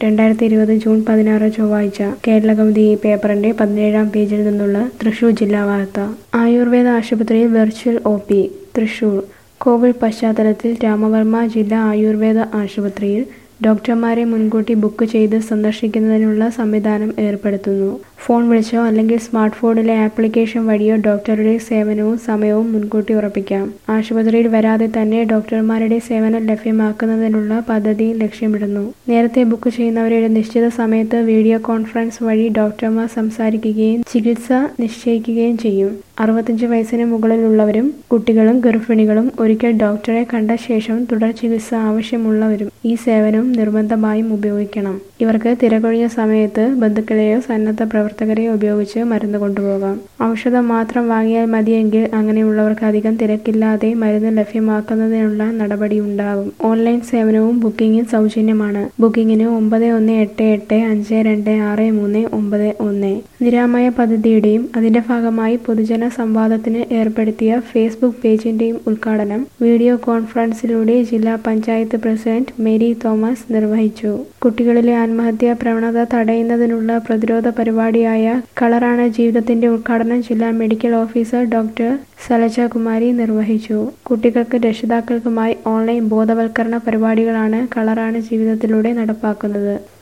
രണ്ടായിരത്തി ഇരുപത് ജൂൺ പതിനാറ് ചൊവ്വാഴ്ച കേരളകൗമുദി ഈ പേപ്പറിന്റെ പതിനേഴാം പേജിൽ നിന്നുള്ള തൃശൂർ ജില്ലാ വാർത്ത ആയുർവേദ ആശുപത്രിയിൽ virtual O P Thrissur Covid പശ്ചാത്തലത്തിൽ രാമവർമ്മ ജില്ലാ ആയുർവേദ ആശുപത്രിയിൽ ഡോക്ടർമാരെ മുൻകൂട്ടി ബുക്ക് ചെയ്ത് സന്ദർശിക്കുന്നതിനുള്ള സംവിധാനം ഏർപ്പെടുത്തുന്നു ഫോൺ വിളിച്ചോ അല്ലെങ്കിൽ സ്മാർട്ട് ഫോണിലെ ആപ്ലിക്കേഷൻ വഴിയോ ഡോക്ടറുടെ സേവനവും സമയവും മുൻകൂട്ടി ഉറപ്പിക്കാം ആശുപത്രിയിൽ വരാതെ തന്നെ ഡോക്ടർമാരുടെ സേവനം ലഭ്യമാക്കുന്നതിനുള്ള പദ്ധതി ലക്ഷ്യമിടുന്നു നേരത്തെ ബുക്ക് ചെയ്യുന്നവരെ ഒരു നിശ്ചിത സമയത്ത് വീഡിയോ കോൺഫറൻസ് വഴി ഡോക്ടർമാർ സംസാരിക്കുകയും ചികിത്സ നിശ്ചയിക്കുകയും ചെയ്യും അറുപത്തഞ്ച് വയസ്സിന് മുകളിലുള്ളവരും കുട്ടികളും ഗർഭിണികളും ഒരിക്കൽ ഡോക്ടറെ കണ്ട ശേഷം തുടർ ചികിത്സ ആവശ്യമുള്ളവരും ഈ സേവനം നിർബന്ധമായും ഉപയോഗിക്കണം ഇവർക്ക് തിരക്കൊഴിഞ്ഞ സമയത്ത് ബന്ധുക്കളെയോ സന്നദ്ധ പ്രവർത്തകരെയോ ഉപയോഗിച്ച് മരുന്ന് കൊണ്ടുപോകാം ഔഷധം മാത്രം വാങ്ങിയാൽ മതിയെങ്കിൽ അങ്ങനെയുള്ളവർക്ക് അധികം തിരക്കില്ലാതെ മരുന്ന് ലഭ്യമാക്കുന്നതിനുള്ള നടപടി ഉണ്ടാകും ഓൺലൈൻ സേവനവും ബുക്കിംഗും സൗജന്യമാണ് ബുക്കിംഗിന് ഒമ്പത് ഒന്ന് എട്ട് എട്ട് അഞ്ച് രണ്ട് ആറ് മൂന്ന് ഒമ്പത് ഒന്ന് നിരാമയ പദ്ധതിയുടെയും അതിന്റെ ഭാഗമായി പൊതുജന സംവാദത്തിന് ഏർപ്പെടുത്തിയ ഫേസ്ബുക്ക് പേജിന്റെയും ഉദ്ഘാടനം വീഡിയോ കോൺഫറൻസിലൂടെ ജില്ലാ പഞ്ചായത്ത് പ്രസിഡന്റ് മേരി തോമസ് നിർവഹിച്ചു കുട്ടികളിലെ ആത്മഹത്യാ പ്രവണത തടയുന്നതിനുള്ള പ്രതിരോധ പരിപാടിയായ കളറാണ് ജീവിതത്തിന്റെ ഉദ്ഘാടനം ജില്ലാ medical officer doctor Salaja Kumari നിർവഹിച്ചു കുട്ടികൾക്ക് രക്ഷിതാക്കൾക്കുമായി ഓൺലൈൻ ബോധവൽക്കരണ പരിപാടികളാണ് കളറാണ് ജീവിതത്തിലൂടെ നടപ്പാക്കുന്നത്